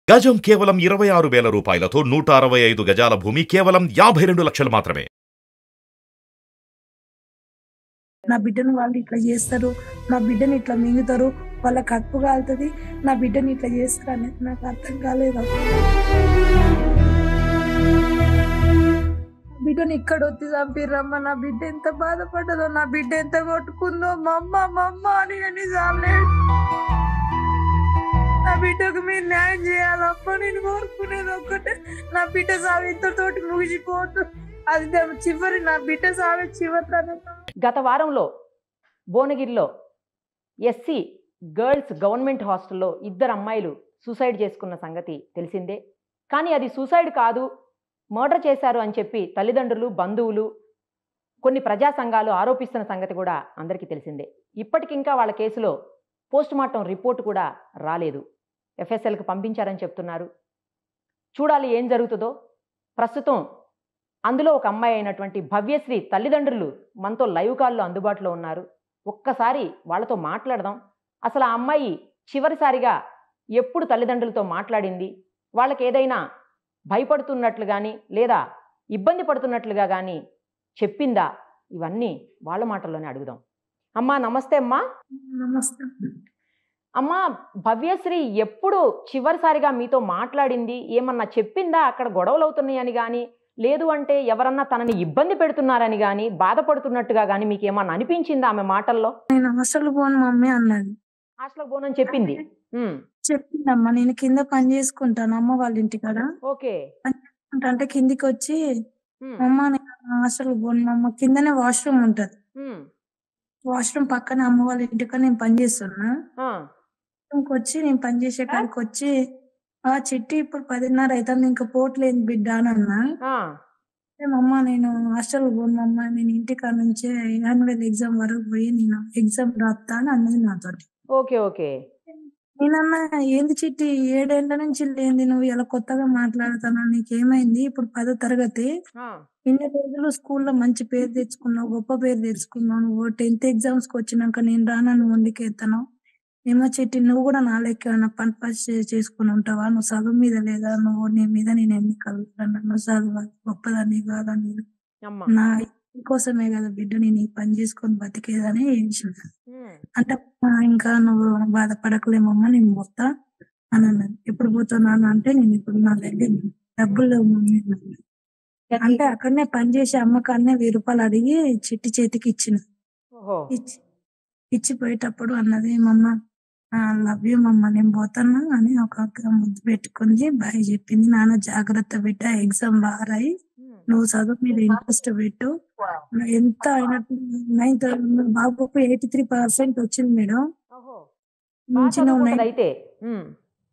గజం కేవలం ఇరవై ఆరు వేల రూపాయలతో నూట అరవై ఐదు గజాల భూమి కేవలం యాభై రెండు లక్షలు మాత్రమే నా బిడ్డను వాళ్ళు ఇట్లా చేస్తారు నా బిడ్డని ఇట్లా మింగుతారు వాళ్ళ కడుపు కాలుతుంది నా బిడ్డని ఇట్లా చేస్తారు అనేది నాకు అర్థం కాలేదు నా బిడ్డని ఇక్కడ వచ్చి చంపిర్రమ్మ నా బిడ్డ ఎంత బాధపడ్డదో నా బిడ్డ ఎంత కొట్టుకుందో మా అమ్మ మా అమ్మ అని అని చాలేదు నా బిడ్డకు మీరు న్యాయం చేయాలప్ప నేను కోరుకునేది ఒక్కటే నా బిడ్డ సావిత్రతోటి ముగిసిపోతు అది దా- చివరి నా బిడ్డ సావి చివరి గత వారంలో భువనగిరిలో ఎస్సీ గర్ల్స్ గవర్నమెంట్ హాస్టల్లో ఇద్దరు అమ్మాయిలు సూసైడ్ చేసుకున్న సంగతి తెలిసిందే కానీ అది సూసైడ్ కాదు మర్డర్ చేశారు అని చెప్పి తల్లిదండ్రులు బంధువులు కొన్ని ప్రజా సంఘాలు ఆరోపిస్తున్న సంగతి కూడా అందరికీ తెలిసిందే ఇప్పటికింకా వాళ్ళ కేసులో పోస్ట్ మార్టం రిపోర్ట్ కూడా రాలేదు ఎఫ్ఎస్ఎల్కి పంపించారని చెప్తున్నారు చూడాలి ఏం జరుగుతుందో ప్రస్తుతం అందులో ఒక అమ్మాయి అయినటువంటి భవ్యశ్రీ తల్లిదండ్రులు మనతో లైవ్ కాల్లో అందుబాటులో ఉన్నారు ఒక్కసారి వాళ్ళతో మాట్లాడదాం అసలు ఆ అమ్మాయి చివరిసారిగా ఎప్పుడు తల్లిదండ్రులతో మాట్లాడింది వాళ్ళకి ఏదైనా భయపడుతున్నట్లు కానీ లేదా ఇబ్బంది పడుతున్నట్లుగా కానీ చెప్పిందా ఇవన్నీ వాళ్ళ మాటల్లోనే అడుగుదాం అమ్మా నమస్తే అమ్మా నమస్తే అమ్మా భవ్యశ్రీ ఎప్పుడు చివరిసారిగా మీతో మాట్లాడింది ఏమన్నా చెప్పిందా అక్కడ గొడవలు అవుతున్నాయని కానీ లేదు అంటే ఎవరన్నా తనని ఇబ్బంది పెడుతున్నారని కానీ బాధపడుతున్నట్టుగా కానీ మీకు ఏమన్నా అనిపించిందా ఆమె మాటల్లో నేను హాస్టల్ పోను మమ్మీ అన్నది హాస్టల్ పోనని చెప్పింది ఉమ్, చెప్పిందమ్మా నేను కింద పని చేసుకుంటాను అమ్మ వాళ్ళ ఇంటికాడ ఓకే అంటే కిందికి వచ్చి ఉమ్, అమ్మ నేను హాస్టల్ పోను మా అమ్మ కిందనే వాష్రూమ్ ఉంటది ఉమ్, వాష్రూమ్ పక్కన అమ్మ వాళ్ళ ఇంటికాడ నేను పని చేస్తున్నా ఆ, ఇంకొచ్చి వచ్చి నేను పని చేసే కాడికి వచ్చి ఆ చిట్టి ఇప్పుడు పదిన్నర అవుతుంది ఇంకా పోట్లేదు బిడ్డ అని అన్నా ఆ, అమ్మ నేను హాస్టల్ పోను అమ్మ నేను ఇంటికాడ నుంచే యాన్యువల్ ఎగ్జామ్ వరకు పోయి నేను ఎగ్జామ్ రాస్తా అని అన్నది నాతోటి ఓకే ఓకే నేనన్నా ఏంది చిట్టి ఏడేళ్ల నుంచి లేంది నువ్వు ఇలా కొత్తగా మాట్లాడుతున్నావు నీకేమైంది ఇప్పుడు పదో తరగతి ఆ, ఇన్ని రోజులు స్కూల్లో మంచి పేరు తెచ్చుకున్నావు గొప్ప పేరు తెచ్చుకున్నావు నువ్వు టెన్త్ ఎగ్జామ్స్ కి వచ్చినాక నేను రానని ముందుకెత్తాను ఏమో చెట్టి నువ్వు కూడా నా లెక్క ఏమైనా పని పని చే- చేసుకుని ఉంటావా నువ్వు చదువు మీద లేదా నువ్వు నీ మీద నేను ఎన్ని కలుగుతాను నువ్వు చదువు గొప్పదాన్ని కాదని అమ్మా నా కోసమే కదా బిడ్డ నేను ఈ పని చేసుకొని బతికేదని ఏడ్చిన. ఉమ్, అంటే "ఆ, ఇంకా నువ్వు బాధపడకలేమమ్మా నేను పోతా అని అన్నది ఎప్పుడు పోతున్నాను అంటే నేను ఇప్పుడు నా దగ్గర డబ్బులు లేవు మమ్మీ అన్నది. అంటే అక్కడనే పని చేసి అమ్మకాన్నే వెయ్యి రూపాయలు అడిగి చిట్టి చేతికి ఇచ్చిన ఓహో ఇచ్చి ఇచ్చి పోయేటప్పుడు అన్నది మమ్మ లవ్ యూ మమ్మ నేను పోతాను అని ఒక అక్క ముద్దు పెట్టుకుంది బాయ్ చెప్పింది నాన్న జాగ్రత్త బిడ్డ ఎగ్జామ్ బాగా రాయి ఉమ్, నువ్వు చదువు మీద ఇంట్రెస్ట్ పెట్టు ఎంత అయినట్టు నైన్త్ బాబుకు ఎయిటీ త్రీ పర్సెంట్ వచ్చింది మేడం ఓహో బాగా నుంచి నువ్వు చదువుకుంటది అయితే ఉమ్,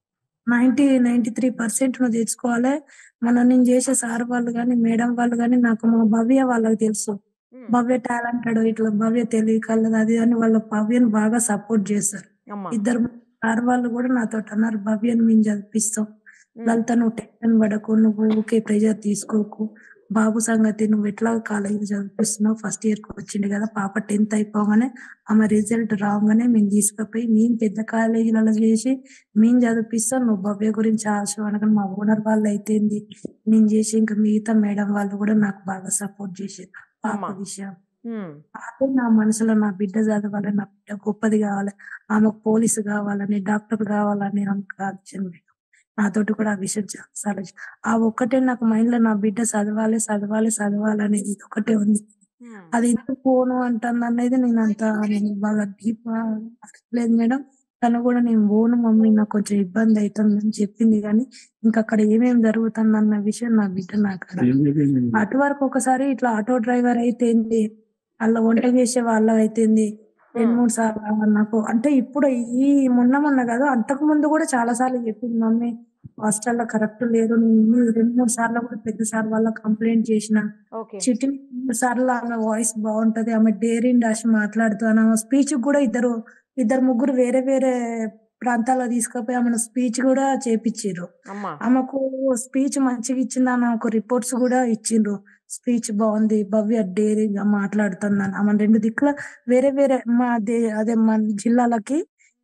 నైన్టీ నైన్టీ త్రీ పర్సెంట్ నువ్వు తెచ్చుకోవాలి మన నేను చేసే సార్ వాళ్ళు కానీ మేడం వాళ్ళు కానీ నాకు మా భవ్య వాళ్ళకి తెలుసు ఉమ్, భవ్య టాలెంటెడ్ ఇట్లా భవ్య తెలియకలదు అది అని వాళ్ళ భవ్యను బాగా సపోర్ట్ చేస్తారు అమ్మా ఇద్దరు సార్ వాళ్ళు కూడా నాతో అన్నారు భవ్యను మేము చదివిస్తాం ఉమ్, లలిత నువ్వు టెన్షన్ పడకు నువ్వు ఊకే ప్రెజర్ తీసుకోకు బాబు సంగతి నువ్వు ఎట్లా కాలేజీ చదివిస్తున్నావు ఫస్ట్ ఇయర్ కి వచ్చింది కదా పాప టెన్త్ అయిపోగానే ఆమె రిజల్ట్ రాగానే మేము తీసుకుపోయి మేము పెద్ద కాలేజీలలో చేసి మేము చదివిస్తాం నువ్వు భవ్య గురించి ఆశపడక మా ఓనర్ వాళ్ళు అయితేంది నేను చేసి ఇంకా మిగతా మేడం వాళ్ళు కూడా నాకు బాగా సపోర్ట్ చేసారు పాప అమ్మా. విషయం ఉమ్, అదే నా మనసులో నా బిడ్డ చదవాలి నా బిడ్డ గొప్పది కావాలి ఆమెకు పోలీసు కావాలని డాక్టర్ కావాలని ఆమెకు ఆలోచన నాతోటి కూడా ఆ విషయం చాలా ఆ ఒక్కటే నాకు మైండ్ లో నా బిడ్డ చదవాలి చదవాలి చదవాలి అనేది ఇది ఒకటే ఉంది ఉమ్, అది ఎందుకు పోను అంటుంది అనేది నేను అంత నేను బాగా డీప్ లేదు మేడం తను కూడా నేను పోను మమ్మీ నాకు కొంచెం ఇబ్బంది అవుతుంది అని చెప్పింది కానీ ఇంకా అక్కడ ఏమేమి జరుగుతుంది అన్న విషయం నా బిడ్డ నాకు అడగదు. అటు వరకు ఒకసారి ఇట్లా ఆటో డ్రైవర్ అయితేంది అలా వంట చేసే వాళ్ళ అయితేంది రెండు మూడు సార్లు నాకు అంటే ఇప్పుడు ఈ మొన్న మొన్న కాదు అంతకు ముందు కూడా చాలా సార్లు చెప్పింది మమ్మీ హాస్టల్లో కరెక్ట్ లేదు నేను రెండు మూడు సార్లు కూడా పెద్ద సార్ వాళ్ళ కంప్లైంట్ చేసిన ఓకే చిట్టి మూడు సార్లు ఆమె వాయిస్ బాగుంటది ఆమె డేరింగ్ డాష్ మాట్లాడుతాను ఆమె స్పీచ్ కూడా ఇద్దరు ఇద్దరు ముగ్గురు వేరే వేరే ప్రాంతాల్లో తీసుకుపోయి ఆమెను స్పీచ్ కూడా చేపించారు అమ్మా ఆమెకు స్పీచ్ మంచిగా ఇచ్చిందని ఆమెకు రిపోర్ట్స్ కూడా ఇచ్చిండ్రు స్పీచ్ బాగుంది భవ్య డేరింగ్ గా మాట్లాడుతుందని ఆమె రెండు దిక్కుల వేరే వేరే మా దే అదే మన జిల్లాలకి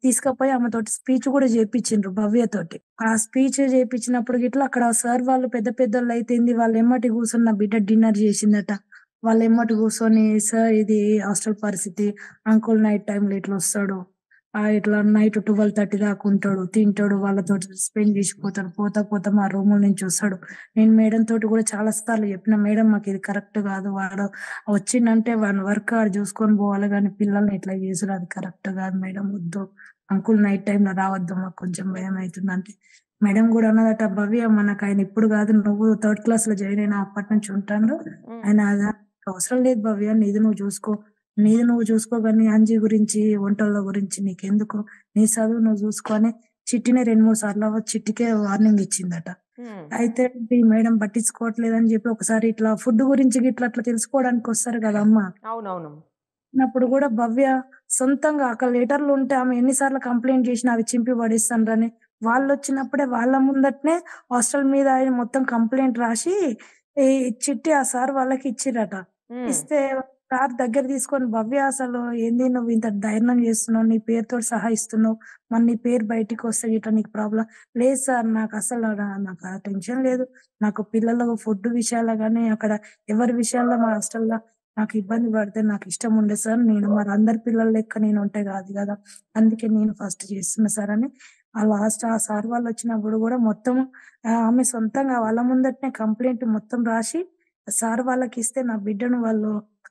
తీసుకపోయి ఆమెతోటి స్పీచ్ కూడా చేపించిండ్రు భవ్య తోటి ఆ స్పీచ్ చేపించినప్పుడు గిట్లా అక్కడ సార్ వాళ్ళు పెద్ద పెద్దోళ్ళు అయితేంది వాళ్ళు ఎమ్మటి కూర్చొని నా బిడ్డ డిన్నర్ చేసిందట వాళ్ళు ఎమ్మటి కూర్చొని సార్ ఇది హాస్టల్ పరిస్థితి అంకుల్ నైట్ టైంలో ఇట్లా వస్తాడు ఆ ఇట్లా నైట్ ట్వెల్వ్ థర్టీ దాకా ఉంటాడు తింటాడు వాళ్ళతో స్పెండ్ చేసిపోతాడు పోతా పోతా మా రూమ్ నుంచి వస్తాడు నేను మేడం తోటి కూడా చాలా సార్లు చెప్పిన మేడం మాకు ఇది కరెక్ట్ కాదు వాడు వచ్చిందంటే వన్ వర్క్ ఆడు చూసుకొని పోవాలి కానీ పిల్లల్ని ఇట్లా చేసుడు అది కరెక్ట్ కాదు మేడం వద్దు అంకుల్ నైట్ టైంలో రావద్దు మాకు కొంచెం భయం అవుతుంది అంటే మేడం కూడా అన్నదట భవ్య మనకు ఆయన ఇప్పుడు కాదు నువ్వు థర్డ్ క్లాస్ లో జాయిన్ అయినా అప్పటి నుంచి ఉంటాను ఆయన అది అవసరం లేదు భవ్య నీది నువ్వు చూసుకో నీది నువ్వు చూసుకో కానీ అంజీ గురించి వంటల గురించి నీకెందుకు నీ చదువు నువ్వు చూసుకొని చిట్టినే రెండు మూడు సార్లు చిట్టికే వార్నింగ్ ఇచ్చిందట అయితే ఈ మేడం పట్టించుకోవట్లేదు అని చెప్పి ఒకసారి ఇట్లా ఫుడ్ గురించి ఇట్లా అట్లా తెలుసుకోవడానికి వస్తారు కదా అమ్మ అవునవును అప్పుడు కూడా భవ్య సొంతంగా అక్కడ లెటర్లు ఉంటే ఆమె ఎన్నిసార్లు కంప్లైంట్ చేసినా అవి చింపి పడేస్తానని వాళ్ళు వచ్చినప్పుడే వాళ్ళ ముందటనే హాస్టల్ మీద ఆయన మొత్తం కంప్లైంట్ రాసి ఈ చిట్టి ఆ సార్ వాళ్ళకి ఇచ్చిరట ఉమ్. ఇస్తే సార్ దగ్గర తీసుకొని భవ్య అసలు ఏంది నువ్వు ఇంత ధైర్యం చేస్తున్నావు నీ పేరుతో సహా ఇస్తున్నావు మరి నీ పేరు బయటికి వస్తే ఇట్లా నీకు ప్రాబ్లం లేదు సార్ నాకు అసలు నా- నాకు ఆ టెన్షన్ లేదు నాకు పిల్లలకు ఫుడ్ విషయాల్లో కానీ అక్కడ ఎవరి విషయాల్లో మా హాస్టల్లో నాకు ఇబ్బంది పడితే నాకు ఇష్టం ఉండే సార్ నేను మరి అందరి పిల్లల లెక్క నేను ఉంటే కాదు కదా అందుకే నేను ఫస్ట్ చేస్తున్నా సార్ అని ఆ లాస్ట్ ఆ సార్ వాళ్ళు వచ్చినప్పుడు కూడా మొత్తం ఆ, ఆమె సొంతంగా వాళ్ళ ముందటనే కంప్లైంట్ మొత్తం రాసి సార్ వాళ్ళకి ఇస్తే నా బిడ్డను వాళ్ళు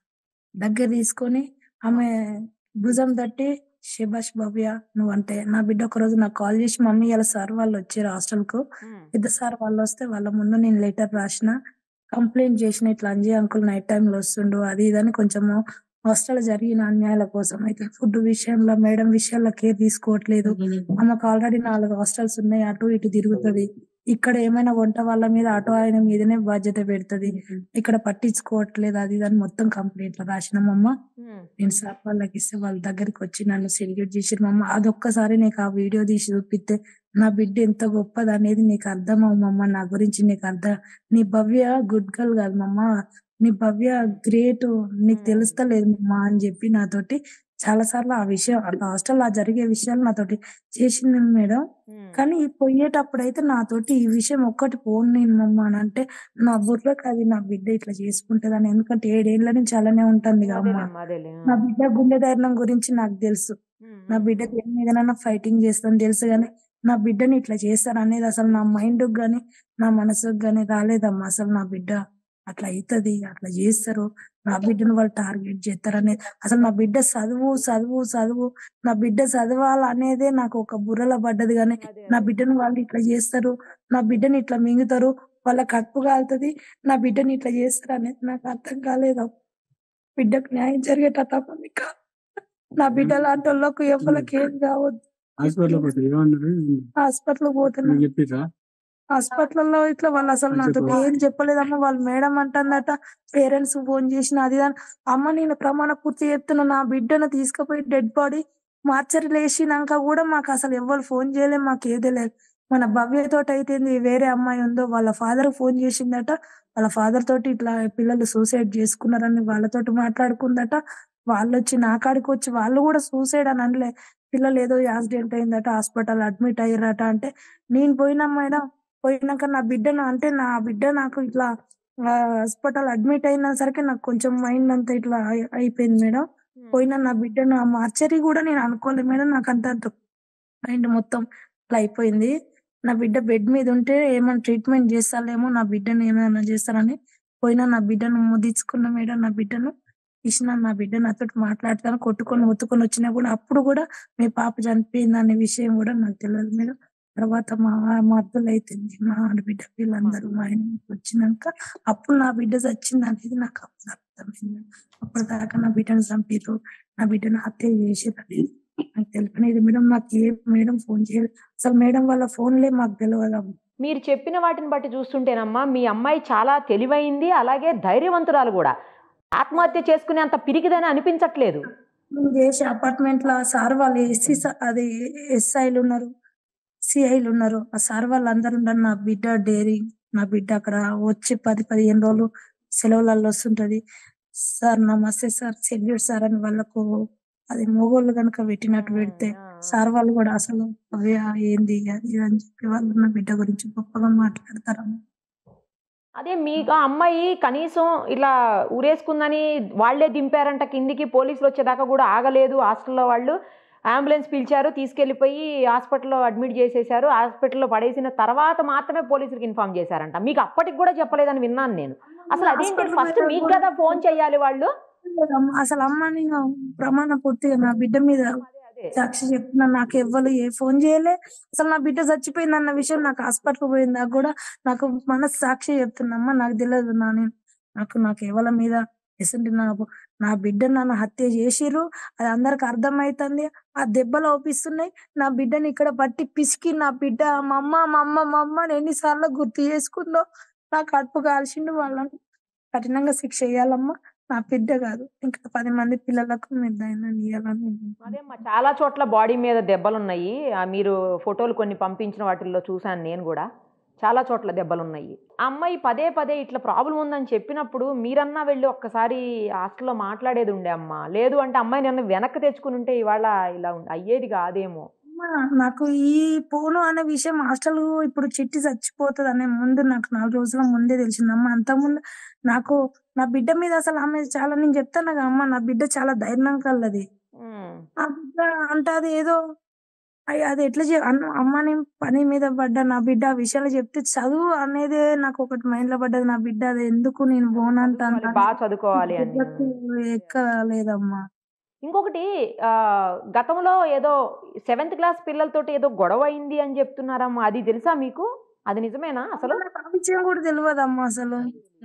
దగ్గర తీసుకొని ఆమె భుజం తట్టి శబాష్ భవ్య నువ్వంటే నా బిడ్డ ఒక రోజు నాకు కాల్ చేసి మమ్మీ ఇలా సార్ వాళ్ళు వచ్చారు హాస్టల్ కు ఉమ్. పెద్ద సార్ వాళ్ళు వస్తే వాళ్ళ ముందు నేను లెటర్ రాసిన కంప్లైంట్ చేసిన ఇట్లా అంజీ అంకుల్ నైట్ టైంలో వస్తుండు అది ఇదని కొంచెము హాస్టల్ జరిగిన అన్యాయాల కోసం అయితే ఫుడ్ విషయంలో మేడం విషయాల్లో కేర్ తీసుకోవట్లేదు ఆమెకు ఆల్రెడీ నాలుగు హాస్టల్స్ ఉన్నాయి అటు ఇటు తిరుగుతది ఇక్కడ ఏమైనా వంట వాళ్ళ మీద అటు ఆయన మీదనే బాధ్యత పెడుతుంది ఇక్కడ పట్టించుకోవట్లేదు అది ఇది అని మొత్తం కంప్లైంట్ రాసినామమ్మ ఉమ్. నేను సార్ వాళ్ళకి ఇస్తే వాళ్ళ దగ్గరికి వచ్చి నన్ను సెల్యూట్ చేసిరు మమ్మ అదొక్కసారి నీకు ఆ వీడియో తీసి చూపిస్తే నా బిడ్డ ఎంత గొప్పది అనేది నీకు అర్థం అమ్మమ్మ నా గురించి నీకు అర్థం నీ భవ్య గుడ్ గర్ల్ కాదు మమ్మ నీ భవ్య గ్రేట్ నీకు Hmm. తెలుస్తలేదు మమ్మ అని చెప్పి నాతోటి చాలా సార్లు ఆ విషయం హాస్టల్ ఆ జరిగే విషయాలు నాతోటి చేసింది మేడం ఉమ్. కానీ ఈ పోయేటప్పుడు అయితే నాతోటి ఈ విషయం ఒక్కటి పోను నేను మమ్మ అని అంటే నా బుర్రకు అది నా బిడ్డ ఇట్లా చేసుకుంటదని ఎందుకంటే ఏడేళ్ల నుంచి అలానే ఉంటుంది కదా అమ్మ అదేలేమ్మా, అదేలే. నా బిడ్డ గుండె ధైర్యం గురించి నాకు తెలుసు ఉమ్. నా బిడ్డ దేని మీదనైనా ఫైటింగ్ చేస్తాను తెలుసు కానీ నా బిడ్డని ఇట్లా చేస్తారు అనేది అసలు నా మైండ్ గాని నా మనసుకు గాని రాలేదమ్మా అసలు నా బిడ్డ అట్లా అవుతుంది అట్లా చేస్తారు నా బిడ్డను వాళ్ళు టార్గెట్ చేస్తారు అనేది అసలు నా బిడ్డ చదువు చదువు చదువు నా బిడ్డ చదవాలి అనేదే నాకు ఒక బుర్రలో పడ్డది కానీ అదే, నా అదే. బిడ్డను వాళ్ళు ఇట్లా చేస్తారు నా బిడ్డని ఇట్లా మింగుతారు వాళ్ళ కడుపు కాలుతుంది నా బిడ్డని ఇట్లా చేస్తారు అనేది నాకు అర్థం కాలేదు బిడ్డకు న్యాయం జరిగేటట్టు మీకు నా బిడ్డ లాంటి వాళ్ళకు ఎవరికి ఏం కావద్దు హాస్పిటల్ పోతే ఏమన్నారు హాస్పిటల్ పోతున్నా మీకు చెప్పిరా హాస్పిటల్లో ఇట్లా వాళ్ళు అసలు నాతో చెప్పు. ఏం చెప్పలేదమ్మా వాళ్ళు మేడం అంటుందట పేరెంట్స్ ఫోన్ చేసిన అది ఇది అని. అమ్మ నేను ప్రమాణ పూర్తి చెప్తున్నా నా బిడ్డను తీసుకుపోయి డెడ్ బాడీ మార్చరి లేచినాక కూడా మాకు అసలు ఎవరు ఫోన్ చేయలేదు మాకు ఏదే లేదు మన భవ్యతో అయితే వేరే అమ్మాయి ఉందో వాళ్ళ ఫాదర్ ఫోన్ చేసిందట వాళ్ళ ఫాదర్ తోటి ఇట్లా పిల్లలు సూసైడ్ చేసుకున్నారని వాళ్ళతోటి మాట్లాడుకుందట వాళ్ళు వచ్చి నా కాడికి వచ్చి వాళ్ళు కూడా సూసైడ్ అని అనలే పిల్లలు ఏదో యాక్సిడెంట్ అయిందట హాస్పిటల్ అడ్మిట్ అయ్యారట అంటే నేను పోయినా మేడం పోయినాక నా బిడ్డను అంటే నా బిడ్డ నాకు ఇట్లా హాస్పిటల్ అడ్మిట్ అయిన సరికి నాకు కొంచెం మైండ్ అంతా ఇట్లా అయి- అయిపోయింది మేడం ఉమ్. పోయిన నా బిడ్డను ఆ మార్చరీ కూడా నేను అనుకోలేదు మేడం నాకు అంత మైండ్ మొత్తం ఇట్లా అయిపోయింది నా బిడ్డ బెడ్ మీద ఉంటే ఏమైనా ట్రీట్మెంట్ చేస్తాలేమో నా బిడ్డను ఏమైనా చేస్తారని పోయినా నా బిడ్డను ముదించుకున్న మేడం నా బిడ్డను ఇచ్చిన నా బిడ్డ నాతో మాట్లాడతాను కొట్టుకొని మొత్తుకొని వచ్చినా కూడా అప్పుడు కూడా మీ పాప చనిపోయింది అనే విషయం కూడా నాకు తెలియదు మేడం తర్వాత మా మా అద్దలు అయితుంది మా ఆడబిడ్డ వీళ్ళందరూ మా ఇంటికి వచ్చినాక అప్పుడు నా బిడ్డ చచ్చింది అనేది నాకు అప్పుడు అర్థమైంది అప్పటిదాకా నా బిడ్డను చంపారు నా బిడ్డను హత్య చేసారు అనేది నాకు తెలియలేదు మేడం నాకు ఏ మేడం ఫోన్ చేయలేదు అసలు మేడం వాళ్ళ ఫోన్లే మాకు తెలియదు అమ్మ. మీరు చెప్పిన వాటిని బట్టి చూస్తుంటేనమ్మా మీ అమ్మాయి చాలా తెలివైంది అలాగే ధైర్యవంతురాలు కూడా ఆత్మహత్య చేసుకునేంత పిరికిదని అనిపించట్లేదు మేము చేసే అపార్ట్మెంట్ లో ఆ సార్ వాళ్ళు ఎస్సీ అది ఎస్ఐలు ఉన్నారు సిఐలు ఉన్నారు ఆ సార్ వాళ్ళు అందరు ఉన్నారు నా బిడ్డ డేరింగ్ నా బిడ్డ అక్కడ వచ్చి పది పదిహేను రోజులు సెలవులలో వస్తుంటది సార్ నమస్తే సార్ సెల్యూట్ సార్ అని వాళ్ళకు అది మొగోళ్ళు కనుక పెట్టినట్టు పెడితే ఆ, సార్ వాళ్ళు కూడా అసలు "భవ్య ఏంది అది ఇది" అని చెప్పి వాళ్ళు నా బిడ్డ గురించి గొప్పగా మాట్లాడతారమ్మ అదే మీకు ఆ అమ్మాయి కనీసం ఇలా ఊరేసుకుందని వాళ్ళే దింపారంట కిందికి పోలీసులు వచ్చేదాకా కూడా ఆగలేదు హాస్టల్లో వాళ్ళు అంబులెన్స్ పిలిచారు తీసుకెళ్లిపోయి హాస్పిటల్లో అడ్మిట్ చేసేశారు హాస్పిటల్లో పడేసిన తర్వాత మాత్రమే పోలీసులకు ఇన్ఫార్మ్ చేశారంట మీకు అప్పటికి కూడా చెప్పలేదని విన్నాను నేను అసలు అదేంటి హాస్పిటల్ ఫస్ట్ పోయినా మీకు కూడా కదా ఫోన్ చేయాలి వాళ్ళు లేదమ్మ. అసలు అమ్మ నేను ప్రమాణ పూర్తిగా నా బిడ్డ మీద అదే అదే సాక్షి చెప్తున్నా నాకు ఎవ్వరు ఏ ఫోన్ చేయలే అసలు నా బిడ్డ చచ్చిపోయింది అన్న విషయం నాకు హాస్పిటల్ పోయిందా కూడా నాకు మనసు సాక్షి చెప్తున్నమ్మా నాకు తెలియదు నా నేను నాకు నాకు ఎవరి మీద ఎసంటి నాకు నా బిడ్డ నన్ను హత్య చేసిర్రు అది అందరికి అర్థమైతుంది ఆ దెబ్బలు ఓపిస్తున్నాయి నా బిడ్డని ఇక్కడ పట్టి పిసికి నా బిడ్డ మా అమ్మ మా అమ్మ మా అమ్మ అని ఎన్నిసార్లు గుర్తు చేసుకుందో నా కడుపు కాల్చిండు వాళ్ళని కఠినంగా శిక్ష వేయాలమ్మా నా బిడ్డ కాదు ఇంకా పది మంది పిల్లలకు నిర్ణయం ఇవ్వాలని అదేమ్మా చాలా చోట్ల బాడీ మీద దెబ్బలు ఉన్నాయి ఆ మీరు ఫోటోలు కొన్ని పంపించిన వాటిల్లో చూశాను నేను కూడా చాలా చోట్ల దెబ్బలు ఉన్నాయి ఆ అమ్మాయి పదే పదే ఇట్లా ప్రాబ్లం ఉందని చెప్పినప్పుడు మీరన్నా వెళ్ళి ఒక్కసారి హాస్టల్లో మాట్లాడేది ఉండే అమ్మ లేదు అంటే అమ్మాయి నన్ను వెనక్కి తెచ్చుకుని ఉంటే ఇవాళ ఇలా ఉండే అయ్యేది కాదేమో అమ్మా, నాకు ఈ పోను అనే విషయం హాస్టల్ ఇప్పుడు చిట్టి చచ్చిపోతుంది అనే ముందు నాకు నాలుగు రోజుల ముందే తెలిసిందమ్మా అంత ముందు నాకు నా బిడ్డ మీద అసలు ఆమె చాలా నేను చెప్తాను కదా అమ్మ నా బిడ్డ చాలా ధైర్యం కలది ఉమ్. నా బిడ్డ అంటే అది ఏదో అయ్ అది ఎట్లా చే అన్న అమ్మ నేను పని మీద పడ్డా నా బిడ్డ ఆ విషయాలు చెప్తే చదువు అనేదే నాకు ఒకటి మైండ్ లో పడ్డది నా బిడ్డ అది ఎందుకు నేను పోనంటాను చదువుకోవాలి, బాగా చదువుకోవాలి అని బిడ్డకు ఎక్కలేదమ్మా ఇంకొకటి ఆ, గతంలో ఏదో సెవెంత్ క్లాస్ పిల్లలతోటి ఏదో గొడవ అయింది అని చెప్తున్నారమ్మా అది తెలుసా మీకు అది నిజమేనా అసలు నాకు ఆ విషయం కూడా తెలియదమ్మా అసలు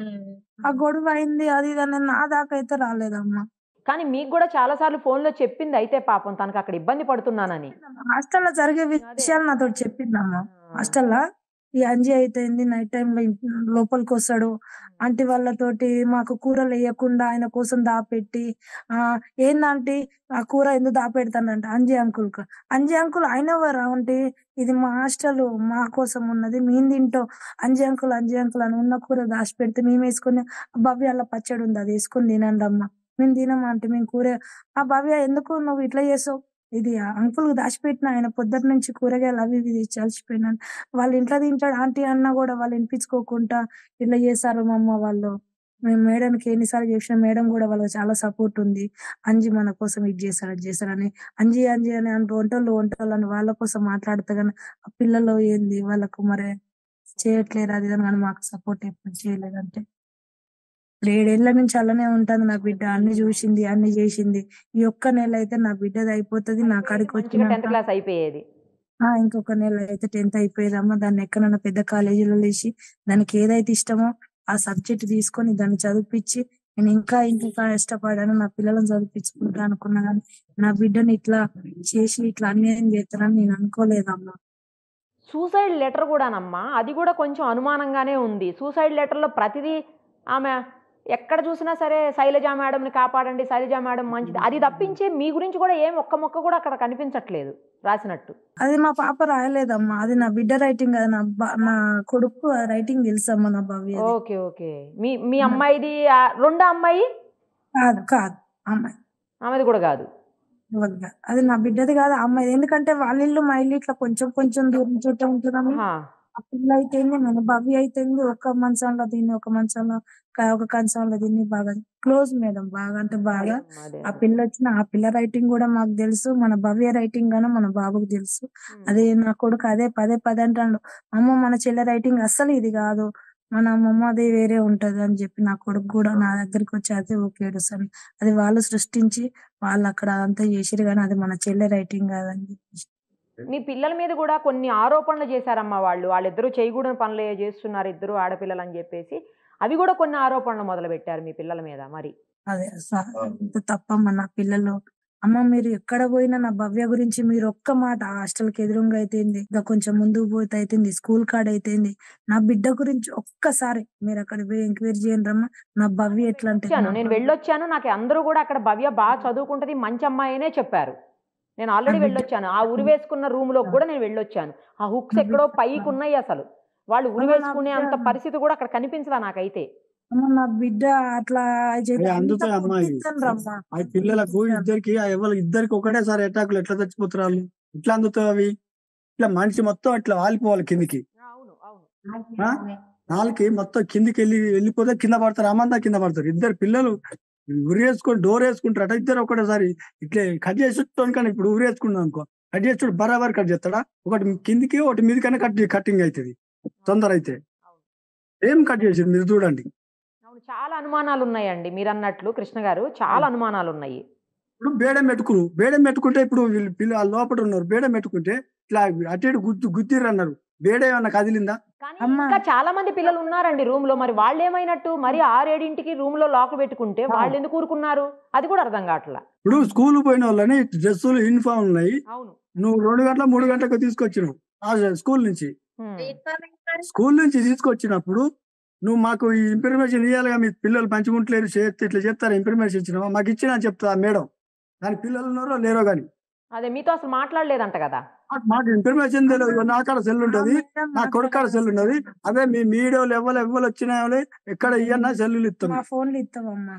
ఆ గొడవ అయింది అది ఇది అనేది నా దాకా అయితే రాలేదమ్మా కానీ మీకు కూడా చాలా సార్లు ఫోన్లో చెప్పింది అయితే పాపం తనకు అక్కడ ఇబ్బంది పడుతున్నానని హాస్టల్లో జరిగే విషయాలు నాతో చెప్పిందమ్మా హాస్టల్లో ఈ అంజి అయితేంది నైట్ టైం లో ఇంటి- లోపలికి వస్తాడు ఆంటీ వాళ్ళతోటి మాకు కూరలు వేయకుండా ఆయన కోసం దాపెట్టి ఆ ఏందంటే ఆ కూర ఎందుకు దాపెడతానంట అంజి అంకుల్ కు అంజి అంకుల్ ఆయన ఎవరు అంటే ఇది మా హాస్టల్ మా కోసం ఉన్నది మేము తింటాం అంజి అంకుల్ అంజి అంకుల్ అని ఉన్న కూర దాచి పెడితే మేము వేసుకొని భవ్య అలా పచ్చడి ఉంది అది వేసుకొని తినండి అమ్మ మేము తినమా అంటే మేము కూర ఆ భవ్య ఎందుకు నువ్వు ఇట్లా చేసావు ఇది అంకుల్ దాచిపెట్టిన ఆయన పొద్దుట నుంచి కూరగాయలు అవి ఇవి తెచ్చి అలసిపోయినాను వాళ్ళ ఇంట్లో తింటాడు ఆంటీ అన్న కూడా వాళ్ళు వినిపించుకోకుండా ఇట్లా చేశారు మా అమ్మ వాళ్ళు మేము మేడంకి ఎన్నిసార్లు చేసిన మేడం కూడా వాళ్ళకి చాలా సపోర్ట్ ఉంది అంజి మన కోసం ఇది చేశారు అది చేశారని అంజి అంజి అని అంటే వంటలు వంటలు అని వాళ్ళ కోసం మాట్లాడితే కానీ ఆ పిల్లలు ఏంది వాళ్ళకు మరి చేయట్లేరు అది ఇది అని కానీ మాకు సపోర్ట్ ఎప్పుడు చేయలేదంటే ఇప్పుడు ఏడేళ్ల నుంచి అలానే ఉంటుంది నా బిడ్డ అన్ని చూసింది అన్ని చేసింది ఈ ఒక్క నెల అయితే నా బిడ్డది అయిపోతుంది నా కాడికి మంచిగా టెన్త్ వచ్చినాక క్లాస్ అయిపోయేది ఆ ఇంకొక నెల అయితే టెన్త్ అయిపోయేదమ్మా దాన్ని ఎక్కడైనా పెద్ద కాలేజీలో వేసి దానికి ఏదైతే ఇష్టమో ఆ సబ్జెక్ట్ తీసుకొని దాన్ని చదివిపించి నేను ఇంకా ఇంకా ఇష్టపడాను నా పిల్లలను చదివించుకుంటా అనుకున్నా కానీ నా బిడ్డని ఇట్లా చేసి ఇట్లా అన్యాయం చేస్తారని నేను అనుకోలేదమ్మా సూసైడ్ లెటర్ కూడానమ్మా అది కూడా కొంచెం అనుమానంగానే ఉంది సూసైడ్ లెటర్లో ప్రతిదీ ఆమె ఎక్కడ చూసినా సరే శైలజ మేడంని కాపాడండి శైలజ మేడం మంచిది అది తప్పించి మీ గురించి కూడా ఏం ఒక్క మొక్క కూడా అక్కడ కనిపించట్లేదు రాసినట్టు అది మా పాప రాయలేదమ్మా అది నా బిడ్డ రైటింగ్ అది నా బా- నా కొడుకు రైటింగ్ తెలుసమ్మా నా భవ్య ఓకే ఓకే మీ మీ అమ్మాయిది ఆ రెండో అమ్మాయి కాదు కాదు అమ్మాయి ఆమెది కూడా కాదు ఇవ్వదు కాదు. అది నా బిడ్డది కాదు ఆ అమ్మాయి ఎందుకంటే వాళ్ళ ఇల్లు మా ఇల్లు ఇట్లా కొంచెం కొంచెం దూరం చుట్టూ ఉంటుందమ్మా ఆహా. ఆ పిల్ల అయితేంది మన భవ్య అయితేంది ఒక మంచంలో దీన్ని ఒక మంచంలో క- ఒక కంచంలో దీన్ని బాగా క్లోజ్ మేడం బాగా అంటే బాగా అదే ఆ పిల్ల వచ్చిన ఆ పిల్ల రైటింగ్ కూడా మాకు తెలుసు మన భవ్య రైటింగ్ గాను మన బాబుకు తెలుసు అదే నా కొడుకు అదే పదే పదే అంటాడు అమ్మ మన చెల్లె రైటింగ్ అస్సలు ఇది కాదు మన అమ్మమ్మ అది వేరే ఉంటది అని చెప్పి నా కొడుకు కూడా నా దగ్గరికి వచ్చి అదే ఓకే ఏడుస్తాను అది వాళ్ళు సృష్టించి వాళ్ళు అక్కడ అంతా చేసిరు కానీ అది మన చెల్లె రైటింగ్ కాదని చెప్పేసి మీ పిల్లల మీద కూడా కొన్ని ఆరోపణలు చేశారమ్మా వాళ్ళు వాళ్ళిద్దరూ చేయకూడని పనులు చేస్తున్నారు ఇద్దరు ఆడపిల్లలు అని చెప్పేసి అవి కూడా కొన్ని ఆరోపణలు మొదలు పెట్టారు మీ పిల్లల మీద మరి అదే స- ఇంత తప్పమ్మ నా పిల్లలు అమ్మ మీరు ఎక్కడ పోయినా నా భవ్య గురించి మీరు ఒక్క మాట హాస్టల్ కి ఎదురుగా అయితేంది ఇంకా కొంచెం ముందుకు పోతే అయితేంది స్కూల్ కాడ అయితేంది నా బిడ్డ గురించి ఒక్కసారి మీరు అక్కడ పోయి ఎంక్వైరీ చేయండి రమ్మా నా భవ్య ఎట్లా అంటే వచ్చాను నా నేను భవ్య- వెళ్ళొచ్చాను నాకు అందరూ కూడా అక్కడ భవ్య బాగా చదువుకుంటది మంచి అమ్మాయినే చెప్పారు నేను ఆల్రెడీ ఆ బిడ్డ- వెళ్ళొచ్చాను ఆ ఉరి వేసుకున్న రూమ్ లో కూడా నేను వెళ్ళొచ్చాను ఆ హుక్స్ ఆ ఎక్కడో బిడ్డ- పైకి ఉన్నాయి అసలు వాళ్ళు ఉరి అమ్మ, నా వేసుకునే అంత బిడ్డ- పరిస్థితి కూడా అక్కడ కనిపించదా నాకైతే అమ్మ నా బిడ్డ అట్లా చేస్తే అరే అంత అందుతాయి అమ్మాయి. పుట్టించను రమ్మా ఆ పిల్లలకు ఇద్దరికి ఎవరు ఇద్దరికి ఒకటేసారి అటాకులు ఎట్లా చచ్చిపోతారు వాళ్ళు ఇట్లా అందుతాయి అవి ఇట్లా మనిషి మొత్తం ఇట్లా వాలిపోవాలి కిందికి అవును అవును ఆ? నాలుగు మొత్తం కిందికి వెళ్ళి వెళ్ళిపోతే కింద పడతారు అమ్మంతా కింద పడతారు ఇద్దరు పిల్లలు ఉరి వేసుకొని డోర్ వేసుకుంటారట ఇద్దరు ఒకటేసారి ఇట్లా కట్ చేసి కానీ ఇప్పుడు ఉరి వేసుకున్నాం అనుకో కట్ చేసి బరాబర్ కట్ చేస్తాడా ఒకటి కిందికి ఒకటి మీదకనే కట్ కటింగ్ అవుతుంది తొందర అయితే ఏం కట్ చేసింది మీరు చూడండి అవును చాలా అనుమానాలు ఉన్నాయండి మీరు అన్నట్లు కృష్ణ గారు చాలా అనుమానాలు ఉన్నాయి ఇప్పుడు బేడం పెట్టుకురు బేడం పెట్టుకుంటే ఇప్పుడు వీళ్ళు పిల్లలు లోపల ఉన్నారు బేడం పెట్టుకుంటే ఇట్లా అటు ఇటు గుద్దు గుద్దిర్రు అన్నారు బేడ ఏమన్నా కదిలిందా కానీ అమ్మా. ఇంకా చాలా మంది పిల్లలు ఉన్నారండి రూమ్ లో మరి వాళ్ళు ఏమైనట్టు మరి ఆరేడింటికి రూమ్ లో లాక్ పెట్టుకుంటే వాళ్ళు ఎందుకు ఊరుకున్నారు అది కూడా అర్థం కావట్లా ఇప్పుడు స్కూల్ పోయిన వాళ్ళని డ్రెస్సులు యూనిఫామ్ ఉన్నాయి అవును నువ్వు రెండు గంటల మూడు గంటలకు తీసుకొచ్చినావు ఆ స్కూల్ నుంచి ఉమ్. స్కూల్ నుంచి తీసుకొచ్చినప్పుడు నువ్వు మాకు ఈ ఇన్ఫర్మేషన్ ఇవ్వాలిగా మీ పిల్లలు పంచుకుంటలేరు చేస్తే ఇట్లా చెప్తారు ఇన్ఫర్మేషన్ ఇచ్చినావా మాకు ఇచ్చినా చెప్తా మేడం దాని పిల్లలు ఉన్నారో లేరో కానీ అదే మీతో అసలు మాట్లాడలేదంట కదా మాకు ఇన్ఫర్మేషన్ తెలియదు నా కాడ సెల్ ఉంటది నా కొడుకు కాడ సెల్ ఉన్నది అదే మీ మీడియాలో ఎవరు ఎవరు వచ్చినా ఎవరు ఎక్కడ ఇయ్యన్నా సెల్లులు ఇస్తాం మా ఫోన్లు ఇస్తావమ్మా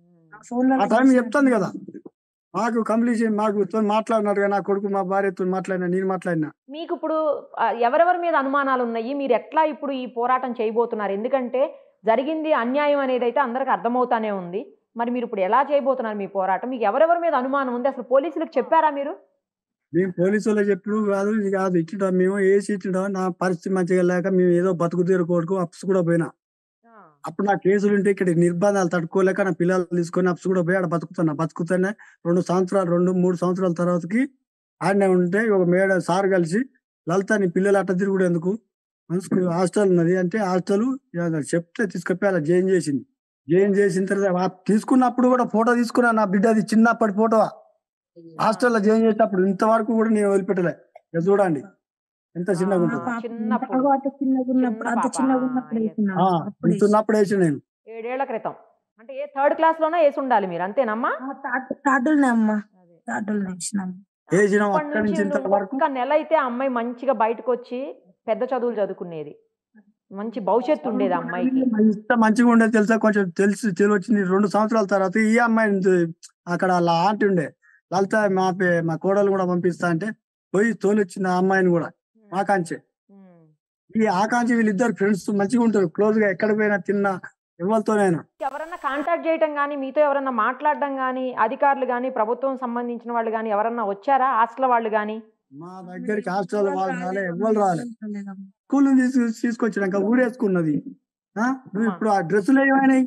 ఫోన్ ఆ టైం చెప్తాను కదా మాకు కంప్లీషన్ మాకు తో మాట్లాడినట్టుగా నా కొడుకు మా భార్యతో మాట్లాడినా నేను మాట్లాడినా మీకు ఇప్పుడు ఆ, ఎవరెవరి మీద అనుమానాలు ఉన్నాయి మీరు ఎట్లా ఇప్పుడు ఈ పోరాటం చేయబోతున్నారు ఎందుకంటే జరిగింది అన్యాయం అనేది అయితే అందరికి అర్థమవుతానే ఉంది మరి మీరు ఇప్పుడు ఎలా చేయబోతున్నారు మీ పోరాటం మీకు ఎవరెవరి మీద అనుమానం ఉంది అసలు పోలీసులకు చెప్పారా మీరు మేము పోలీసు వాళ్ళు చెప్పుడు కాదు ఇది కాదు ఇచ్చిండా మేము ఏసి ఇచ్చిండా నా పరిస్థితి మంచిగా లేక మేము ఏదో బతుకు తీరు కొడుకు అప్స్ కూడా పోయినా అప్పుడు నా కేసులు ఉంటే ఇక్కడ నిర్బంధాలు తట్టుకోలేక నా పిల్లలు తీసుకొని అప్స్ కూడా పోయి ఆడ బతుకుతున్నా బతుకుతానే రెండు సంవత్సరాలు రెండు మూడు సంవత్సరాల తర్వాతకి ఆడనే ఉంటే ఒక మేడ సార్ కలిసి లలిత నీ పిల్లలు అట్ట తిరుగుడు ఎందుకు స్కూల్ హాస్టల్ ఉన్నది అంటే హాస్టల్ చెప్తే తీసుకొప్పి అలా జాయిన్ చేసింది జాయిన్ చేసిన తర్వాత ఆ తీసుకున్నప్పుడు కూడా ఫోటో తీసుకున్నా నా బిడ్డది చిన్నప్పటి ఫోటో హాస్టల్లో జాయిన్ చేసేటప్పుడు ఇంతవరకు కూడా నేను వదిలిపెట్టలే ఇక చూడండి ఎంత చిన్నగా ఆ, ఉంటుంది చిన్నప్పుడు. చిన్నప్పుడు అంత చిన్నగా ఉన్నప్పుడు అంత చిన్న చిన్నగా పాప. ఉన్నప్పుడు ఆ, వేసినాం. ఆ, అప్పుడు ఇంత ఉన్నప్పుడు వేసిన నేను ఏడేళ్ల క్రితం అంటే ఏ థర్డ్ క్లాస్ లోనే వేసి ఉండాలి మీరు అంతేనమ్మా ఆ థర్డ్- థర్డ్లోనే అమ్మా థర్డ్లోనే వేసినాం వేసినాం అప్పటి అక్కడి నుంచి నుంచి ఇంత వరకు ఒక్క నెల అయితే ఆ అమ్మాయి మంచిగా బయటకు వచ్చి పెద్ద చదువులు చదువుకునేది మంచి భవిష్యత్తు ఉండేది ఆ అమ్మాయికి ఇంత మంచిగా ఉండేది తెలుసా కొంచెం తెలిసి తెలివచ్చింది రెండు సంవత్సరాల తర్వాత ఈ అమ్మాయి అక్కడ వాళ్ళ ఆంటీ ఉండే లలిత మా పే- మా కోడలు కూడా పంపిస్తా అంటే పోయి తోలొచ్చింది ఆ అమ్మాయిని కూడా మా కాంచే ఉమ్. ఈ ఆకాంక్ష వీళ్ళిద్దరు ఫ్రెండ్స్ మంచిగా ఉంటారు క్లోజ్ గా ఎక్కడ పోయినా తిన్నా ఎవరితోనైనా ఎవరన్నా కాంటాక్ట్ చేయటం కానీ మీతో ఎవరన్నా మాట్లాడడం కానీ అధికారులు కానీ ప్రభుత్వం సంబంధించిన వాళ్ళు కానీ ఎవరన్నా వచ్చారా హాస్టల్ వాళ్ళు కానీ మా దగ్గరికి హాస్టల్ వాళ్ళు రాలే ఎవరు రాలే రాలేదమ్మా. స్కూల్ నుంచి తీసుకు- తీసుకొచ్చినాక ఊరేసుకున్నది ఆ? నువ్వు ఇప్పుడు ఆ డ్రెస్సులు ఏమైనాయి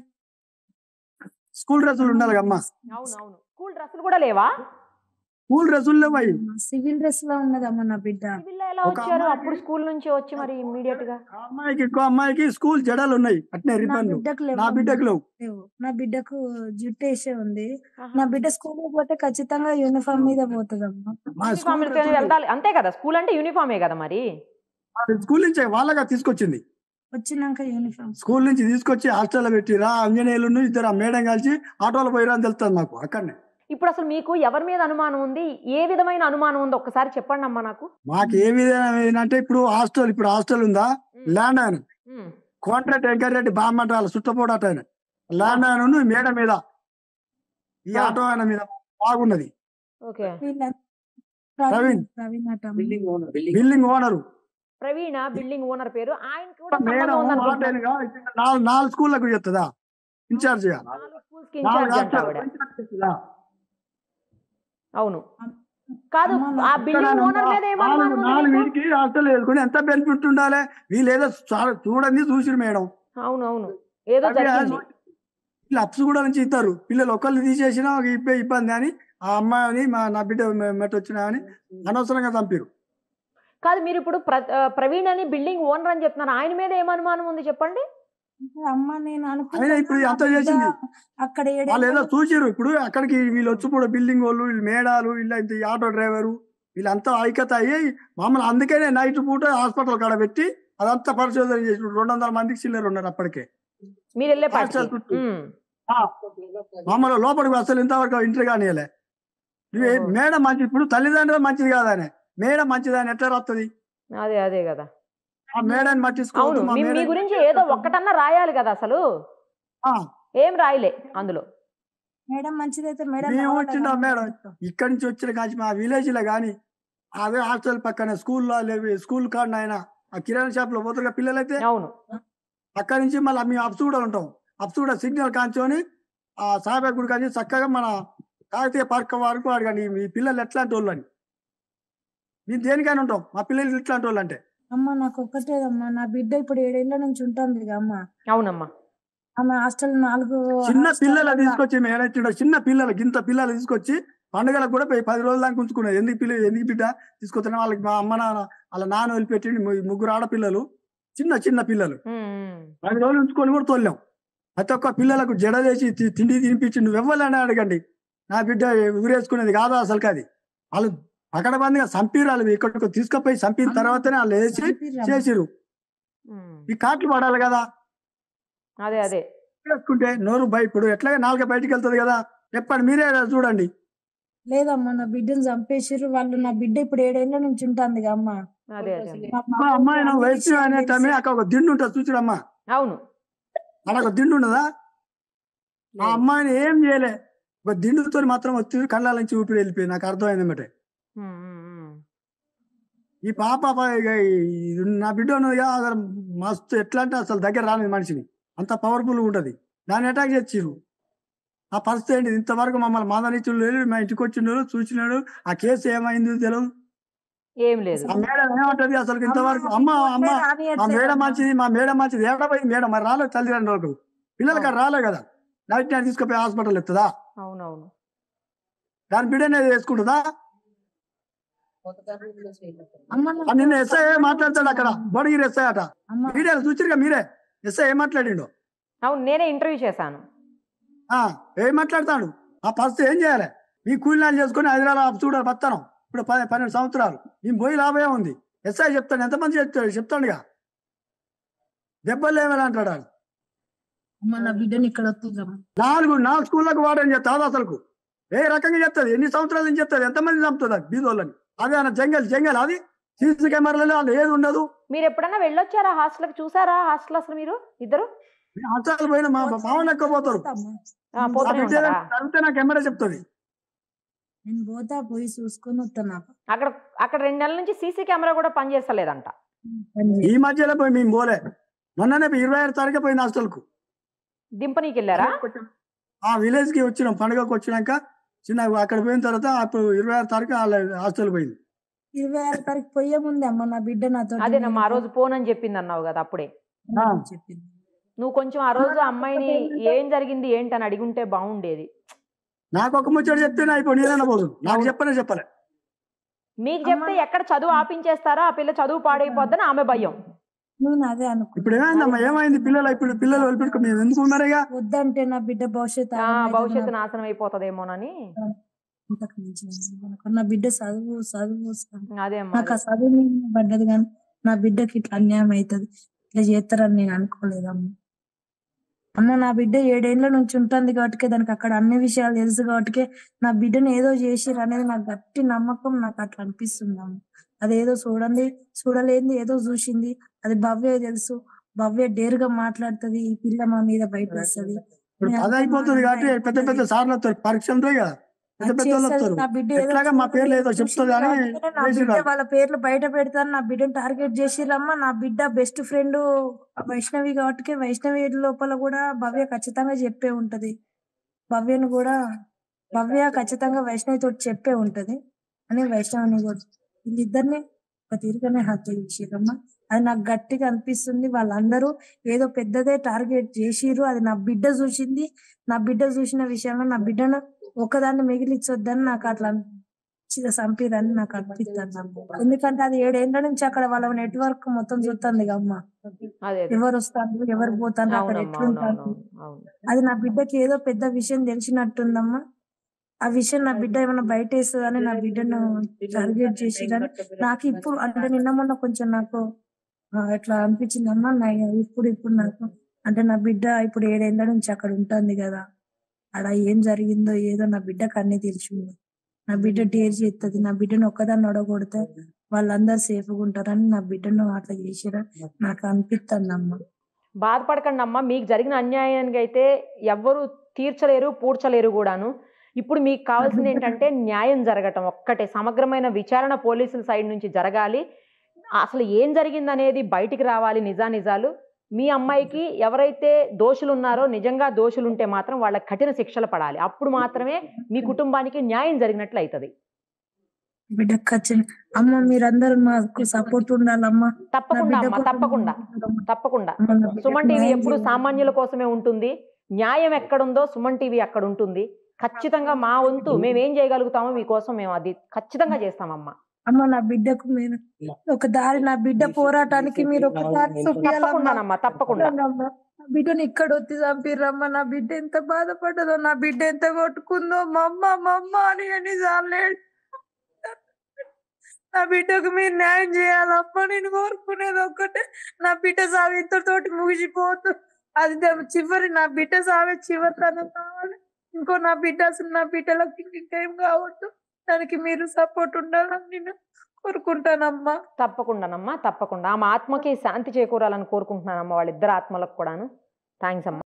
స్కూల్ డ్రెస్సులు ఉండాలి అమ్మా అవును అవును స్కూల్ డ్రెస్సులు కూడా లేవా స్కూల్ డ్రెస్సులు లేవాయి సివిల్ డ్రెస్ లో ఉన్నదమ్మా నా బిడ్డ సివిల్లో ఎలా ఒక వచ్చారు అమ్మాయికి- అప్పుడు స్కూల్ నుంచి వచ్చి మరి ఇమ్మీడియట్ గా ఆ అమ్మాయికి ఇంకో అమ్మాయికి స్కూల్ జడాలు ఉన్నాయి అట్నే నా రిబ్బన్లు బిడ్డకు నా లేవమ్మా. బిడ్డకు లేవు లేవు. నా బిడ్డకు జుట్టు వేసే ఉంది ఆహా. నా బిడ్డ స్కూల్ పోతే ఖచ్చితంగా యూనిఫామ్ మీద పోతుందమ్మా మా యూనిఫామ్ స్కూల్ వేసుకొని డ్రెస్సులు వెళ్తాలి అంతే కదా స్కూల్ అంటే యూనిఫామే కదా మరి అది స్కూల్ నుంచి వాళ్ళగా తీసుకొచ్చింది వచ్చినాక యూనిఫామ్ స్కూల్ నుంచి తీసుకొచ్చి హాస్టల్లో పెట్టిరా అంజనేయులు ఇద్దరు ఆ మేడం కలిసి ఆటోలో పోయిరా అని తెలుస్తుంది మాకు అక్కడనే ఇప్పుడు అసలు మీకు ఎవరి మీద అనుమానం ఉంది ఏ విధమైన అనుమానం ఉందో ఒక్కసారి చెప్పండి అమ్మా నాకు మాకు ఏ విధంగా అంటే ఇప్పుడు హాస్టల్ ఇప్పుడు హాస్టల్ ఉందా ల్యాండ్ ఆయన ఉమ్. కాంట్రాక్ట్ ఎంకరెడ్డి బామ్మటాల చుట్టపోట ఆయన ల్యాండ్ ఆయన ఉంది మేడ మీద ఈ ఆ. ఆటో ఆయన మీద బాగున్నది ఓకే ప్రవీణ్. ప్రవీణ్ అట building owner Praveena building owner పేరు ఆయన కూడా మేడం సంబంధం ఉందనుకుంటున్నాను. ఆటోనుగా నాలుగు నాలుగు స్కూళ్ళకు చెప్తుందా ఇన్ఛార్జ్ గా నాలుగు schools కి నాలుగు ఇన్ఛార్జ్ అంట హాస్టల్ ఆవిడ ఇన్ఛార్జ్ చేస్తుందా? అవును కాదు అమ్మ, ఆ నాకు బిల్డింగ్ ఓనర్ మీద ఏం అనుమానం నాలుగు ఉంది నాలుగు మీకు? వీటికి హాస్టల్ వేసుకుని ఎంత బెనిఫిట్ ఉండాలి వీళ్ళు ఏదో చా- చూడండి చూసిరు మేడం అవును అవును ఏదో అవి జరిగింది వీళ్ళు అప్స్ కూడా నుంచి ఇస్తారు పిల్లలు ఒకళ్ళు తీసేసినా ఒక ఇబ్బే ఇబ్బంది అని ఆ అమ్మాయిని మా నా బిడ్డ మెట్ట వచ్చినా అని అనవసరంగా చంపారు కాదు మీరు ఇప్పుడు ప్ర- ఆ, ప్రవీణ్ అని బిల్డింగ్ ఓనర్ అని చెప్తున్నారు ఆయన మీద ఏం అనుమానం ఉంది చెప్పండి అమ్మ నేను ఆయన ఇప్పుడు అనుకుంటున్నా అంత నా బిడ్డ చేసింది. అక్కడ వాళ్ళు ఏదో ఏడేళ్ళు చూసిరు ఇప్పుడు అక్కడికి వీళ్ళు వచ్చి కూడా బిల్డింగ్ వాళ్ళు వీళ్ళు మేడాలు వీళ్ళు ఇంత ఈ ఆటో డ్రైవరు వీళ్ళంతా ఐక్యత అయ్యి మామూలు అందుకనే నైట్ పూట హాస్పిటల్ కాడ పెట్టి అదంతా పరిశోధన చేసి రెండు వందల మందికి చిల్లర ఉన్నారు అప్పటికే మీరు వెళ్ళే పాటికి హాస్టల్ చుట్టూ. ఉమ్. ఆ, మామూలు లోపలికి అసలు ఇంతవరకు ఎంట్రీ కానియలే ఇవి ఓహో. మేడం మంచి ఇప్పుడు తల్లిదండ్రులు మంచిది కాదానే మేడం మంచిదని ఎట్లా రాస్తుంది అదే అదే కదా ఆ మేడాన్ని అవును పట్టించుకోవద్దు మా మీ మీ మేడం గురించి ఏదో ఒక్కటన్నా రాయాలి కదా అసలు ఆ, ఏం రాయలే అందులో మేడం మంచిదైతే మేడం మేము రావాలి వచ్చిండా కదా మేడం? ఇక్కడి నుంచి వచ్చిన కాచి మా విలేజ్ లో గాని అదే హాస్టల్ పక్కన స్కూల్లో లేవి స్కూల్ కాడ ఆయన ఆ కిరాణా షాప్ లో పోతారు కదా పిల్లలైతే అవును అక్కడి నుంచి మళ్ళీ మేము అప్స్ కూడా ఉంటాం అప్స్ కూడా సిగ్నల్ కాంచుకొని ఆ సాహెబ్ గుడి కానీ చక్కగా మన కాకతీయ పార్క్ వరకు అడగండి మీ పిల్లలు ఎట్లాంటి వాళ్ళు అని మేము దేనికైనా ఉంటాం మా పిల్లలు ఇట్లాంటి వాళ్ళు అంటే అమ్మ నాకు ఒక్కటేదమ్మా నా బిడ్డ ఇప్పుడు ఏడేళ్ల నుంచి ఉంటుంది ఇక అమ్మ అవునమ్మా ఆమె హాస్టల్ నాలుగు చిన్న హాస్టల్ పిల్లలు వల్ల- తీసుకొచ్చి మేము ఏడైతుండో చిన్న పిల్లలు గింత పిల్లలు తీసుకొచ్చి పండుగలకు కూడా పోయి పది రోజుల దాకా ఉంచుకున్నారు ఎందుకు పిల్ల ఎందుకు బిడ్డ తీసుకొచ్చినా వాళ్ళకి మా అమ్మ నాన్న వాళ్ళ నాన్న వదిలిపెట్టి ముగ్గురు ఆడపిల్లలు చిన్న చిన్న పిల్లలు ఉమ్, ఉమ్. పది రోజులు ఉంచుకొని కూడా తోలాం ప్రతి ఒక్క పిల్లలకు జడ వేసి తి- తిండి తినిపించి నువ్వు ఇవ్వాలని అడగండి నా బిడ్డ ఊరేసుకునేది కాదా అసలు కాదు వాళ్ళు అక్కడ బందిగా సంపీరాలు ఇక్కడికి తీసుకుపోయి చంపిన తర్వాతనే వాళ్ళు వేసి చంపిర్రమ్మ. చేసిరు ఉమ్. ఈ కాట్లు పడాలి కదా అదే అదే వేసుకుంటే నోరు బయ ఇప్పుడు ఎట్లాగే నాలుక బయటికి వెళ్తుంది కదా చెప్పండి మీరే చూడండి లేదమ్మా నా బిడ్డను చంపేసిర్రు వాళ్ళు నా బిడ్డ ఇప్పుడు ఏడేళ్ల నుంచి ఉంటుంది ఇక అమ్మ అదే అదే మా మా పాపకి అమ్మాయి నా అన్ని వయసు విషయాలు అనే టైమే తెలుసు. అక్కడ ఒక దిండు ఉంటుంది చూచుడమ్మా అవును అక్కడ ఒక దిండు ఉండదా ఆ అమ్మాయిని ఏం చేయలే ఒక దిండుతో మాత్రం వచ్చి కళ్ళ నుంచి ఊపిరి వెళ్ళిపోయి నాకు అర్థమైంది అన్నమాట ఉమ్, ఉమ్, ఉమ్. ఈ పాప ప- ఇక ఈ నా బిడ్డ ఉన్నది కదా, అసలు మస్తు ఎట్లా అంటే అసలు దగ్గర రాలేదు మనిషిని అంత పవర్ఫుల్ ఉంటది దాన్ని అటాక్ చేసిర్రు ఆ పరిస్థితి ఏంటి ఇంతవరకు మమ్మల్ని మాదనిచ్చుడు లేదు మా ఇంటికి వచ్చిండు చూసినాడు ఆ కేసు ఏమైంది తెలియదు ఏం లేదు ఆ మేడం ఏమంటది అసలు ఇంతవరకు అమ్మ అమ్మ మా మేడం మంచిది మా మేడం మంచిది ఎక్కడ పోయింది మేడం మరి రాలేదు తల్లిదండ్రులకు పిల్లలకి రాలే కదా నైట్ నైట్ తీసుకుపోయి హాస్పిటల్ ఎత్తుందా అవునవును దాని బిడ్డనే వేసుకుంటుందా అమ్మ ఆ నిన్న ఎస్ఐ మాట్లాడతాడు అక్కడ బొడగిరి ఎస్ఐ అట అమ్మ మీడియాలో చూసిరుగా మీరే ఎస్ఐ ఏం మాట్లాడిండు అవును నేనే ఇంటర్వ్యూ చేశాను ఆ, ఏం మాట్లాడతాడు ఆ పరిస్థితి ఏం చేయాలి మీ కూలినాలు చేసుకుని హైదరాబాద్ చూడ బతాను ఇప్పుడు పది పన్నెండు సంవత్సరాలు మేము పోయి లాభమే ఉంది ఎస్ఐ చెప్తాడు ఎంతమంది చెప్తాడు చెప్తాడుగా దెబ్బలు ఏమైనా అంటాడు వాడు. అమ్మ నా బిడ్డని ఇక్కడ వస్తుందమ్మా నాలుగు నాలుగు స్కూళ్ళకు వాడని చెప్తాది అసలుకు ఏ రకంగా చెప్తుంది ఎన్ని సంవత్సరాల నుంచి చెప్తుంది ఎంతమంది చంపుతుంది అది బీదోళ్ళని అదే అన్న జంగల్ జంగల్ అది సీసీ కెమెరాలలో వాళ్ళు ఏది ఉండదు మీరు ఎప్పుడన్నా వెళ్ళొచ్చారా హాస్టల్కి చూసారా హాస్టల్ అసలు మీరు ఇద్దరు మేము హాస్టల్ పోయిన మా మామూలు ఎక్కువ పోతారు ఆ, ఆ పోతూనే బిడ్డ ఉంటారా చదివితే నాకు కెమెరా చెప్తుంది నేను పోతా పోయి చూసుకొని వస్తాను అక్కడ అక్కడ రెండు నెలల నుంచి సీసీ కెమెరా కూడా పనిచేస్తలేదంట ఈ మధ్యలో పోయి మేము పోలే మొన్ననే ఇరవై ఆరు తారీఖు పోయింది హాస్టల్కు దింపనీకి వెళ్ళారా ఆ విలేజ్ కి వచ్చినాం పండుగకు వచ్చినాక చిన్న అక్కడ పోయిన తర్వాత అప్పుడు ఇరవై ఆరు తారీఖు వాళ్ళ హాస్టల్ పోయింది ఇరవై ఆరు తారీఖు పోయే ముందే అమ్మ నా బిడ్డ నాతో అదేనమ్మా ఆ రోజు ఫోన్ అని చెప్పింది అన్నావు కదా అప్పుడే ఆ. చెప్పింది నువ్వు కొంచెం ఆ రోజు అమ్మాయిని ఏం జరిగింది ఏంటి అని అడిగి ఉంటే బాగుండేది నాకు ఒక ముచ్చట చెప్తే నా ఇప్పుడు నేనైనా పోదు నాకు చెప్పనే చెప్పలే మీకు చెప్తే ఎక్కడ చదువు ఆపించేస్తారో ఆ పిల్ల చదువు పాడైపోద్దని ఆమె భయం నేను అదే అనుకున్నా ఇప్పుడు ఏమైందమ్మా ఏమైంది పిల్లలు ఇప్పుడు పిల్లలు వదిలిపెట్టుకో మేము ఎందుకు ఉన్నారుగా వద్దంటే నా బిడ్డ భవిష్యత్తు ఆ ఆగమవుతుంది. భవిష్యత్తు నాశనం అయిపోతుందేమోనని ఇంతకు మించి నేను అనుకున్నా. నా బిడ్డ చదువు చదువు చదువు. అదే అమ్మా నాకు ఆ చదువు మీద పడ్డది కానీ నా బిడ్డకి ఇట్లా అన్యాయం అవుతుంది ఇట్లా చేస్తారని నేను అనుకోలేదమ్మ అమ్మ నా బిడ్డ ఏడేళ్ల నుంచి ఉంటుంది కాబట్టి దానికి అక్కడ అన్ని విషయాలు తెలుసు కాబట్టి నా బిడ్డను ఏదో చేసిర్రు అనేది నాకు గట్టి నమ్మకం నాకు అట్లా అనిపిస్తుంది అమ్మ అదేదో చూడండి చూడలేంది ఏదో చూసింది అది భవ్య తెలుసు భవ్య డేరుగా మాట్లాడుతుంది ఈ పిల్ల మా మీద భయపడుతుంది ఇప్పుడు పది అయిపోతుంది కాబట్టి పెద్ద పెద్ద సార్లు వస్తారు పరీక్షలు ఉంటాయి కదా పెద్ద పెద్ద వాళ్ళు వస్తారు నా బిడ్డ ఏదో ఎట్లాగా మా పేర్లు ఏదో చెప్తుంది అని చూసింది నా చేసిర్రు బిడ్డ వాళ్ళు. వాళ్ళ పేర్లు బయట పెడతారు నా బిడ్డను టార్గెట్ చేసిరమ్మా నా బిడ్డ బెస్ట్ ఫ్రెండ్ వైష్ణవి కాబట్టి వైష్ణవి లోపల కూడా భవ్య ఖచ్చితంగా చెప్పే ఉంటది భవ్యను కూడా భవ్య ఖచ్చితంగా వైష్ణవి తోటి చెప్పే ఉంటది అని వైష్ణవిని కూడా వీళ్ళిద్దరిని ఒక తీరుగానే హత్య చేసిరమ్మా అది నాకు గట్టిగా అనిపిస్తుంది వాళ్ళందరూ ఏదో పెద్దదే టార్గెట్ చేసిర్రు అది నా బిడ్డ చూసింది నా బిడ్డ చూసిన విషయంలో నా బిడ్డను ఒకదాన్ని మిగిలించొద్దని నాకు అట్లా అనిపించింది చంపిరని నాకు అనిపిస్తుంది అమ్మ. ఎందుకంటే అది ఏడేళ్ల నుంచి అక్కడ వాళ్ళ నెట్వర్క్ మొత్తం చూస్తుంది అమ్మ అదే అదే. ఎవరు వస్తారు ఎవరు పోతారు అక్కడ అవునమ్మా ఎట్లుంటారు అవునవును అవును అది నా బిడ్డకి ఏదో పెద్ద విషయం తెలిసినట్టుందమ్మా ఆ విషయం నా బిడ్డ ఏమైనా బయట వేస్తుందని నా బిడ్డను టార్గెట్ చేసి కానీ నాకు ఇప్పుడు అంటే నిన్న మొన్న కొంచెం నాకు ఆ, ఎట్లా అనిపించిందమ్మా నా ఇప్పుడు ఇప్పుడు నాకు అంటే నా బిడ్డ ఇప్పుడు ఏడేళ్ల నుంచి అక్కడ ఉంటుంది కదా అక్కడ ఏం జరిగిందో ఏదో నా బిడ్డకు అన్ని తెలిసింది నా బిడ్డ డేర్ చేస్తుంది నా బిడ్డను ఒక్కదాన్ని ఒడగొడితే వాళ్ళందరూ సేఫ్గా ఉంటారని నా బిడ్డను అట్లా చేసిరా నాకు అనిపిస్తుంది అమ్మా బాధపడకండి అమ్మా మీకు జరిగిన అన్యాయానికి అయితే ఎవ్వరు తీర్చలేరు పూడ్చలేరు కూడాను ఇప్పుడు మీకు కావాల్సింది ఏంటంటే న్యాయం జరగటం ఒక్కటే సమగ్రమైన విచారణ పోలీసుల సైడ్ నుంచి జరగాలి అసలు ఏం జరిగిందనేది బయటికి రావాలి నిజానిజాలు మీ అమ్మాయికి ఎవరైతే దోషులు ఉన్నారో నిజంగా దోషులు ఉంటే మాత్రం వాళ్ళకి కఠిన శిక్షలు పడాలి అప్పుడు మాత్రమే మీ కుటుంబానికి న్యాయం జరిగినట్లు అవుతుంది బిడ్డకు వచ్చిన అమ్మ మీరందరూ మాకు సపోర్ట్ ఉండాలమ్మా నా తప్పకుండా బిడ్డ అమ్మా కోసం తప్పకుండా తప్పకుండా అమ్మ, నా బిడ్డకు సుమన్ టీవీ న్యాయం ఎప్పుడు చేయండి. సామాన్యుల కోసమే ఉంటుంది న్యాయం ఎక్కడుందో సుమన్ టీవీ అక్కడ ఉంటుంది ఖచ్చితంగా మా వంతు మేము ఏం చేయగలుగుతామో మీకోసం మేము అది ఖచ్చితంగా చేస్తామమ్మా అమ్మ నా బిడ్డకు మీరు ఒక దారి నా బిడ్డ పోరాటానికి మీరు ఒక దారి చూపియాలమ్మా తప్పకుండానమ్మా తప్పకుండా అమ్మా. నా బిడ్డని ఇక్కడ వచ్చి చంపిర్రమ్మా నా బిడ్డ ఎంత బాధపడ్డదో నా బిడ్డ ఎంత కొట్టుకుందో మమ్మ మమ్మ అని ఎన్నిసార్లు ఏడ్- నా బిడ్డకు మీరు న్యాయం చేయాలమ్మా నేను కోరుకునేది ఒక్కటే నా బిడ్డ సావి ఇంతటితోటి ముగిసిపోతు అది ద- చివరి నా బిడ్డ సావే చివరి తనం కావాలి ఇంకో నా బిడ్డ అసలు నా బిడ్డలకు ఇంకేం కావద్దు దానికి మీరు సపోర్ట్ ఉండాలని నేను కోరుకుంటానమ్మా తప్పకుండానమ్మా తప్పకుండా ఆమె ఆత్మకి శాంతి చేకూరాలని కోరుకుంటున్నానమ్మా వాళ్ళిద్దరు ఆత్మలకు కూడాను థ్యాంక్స్ అమ్మా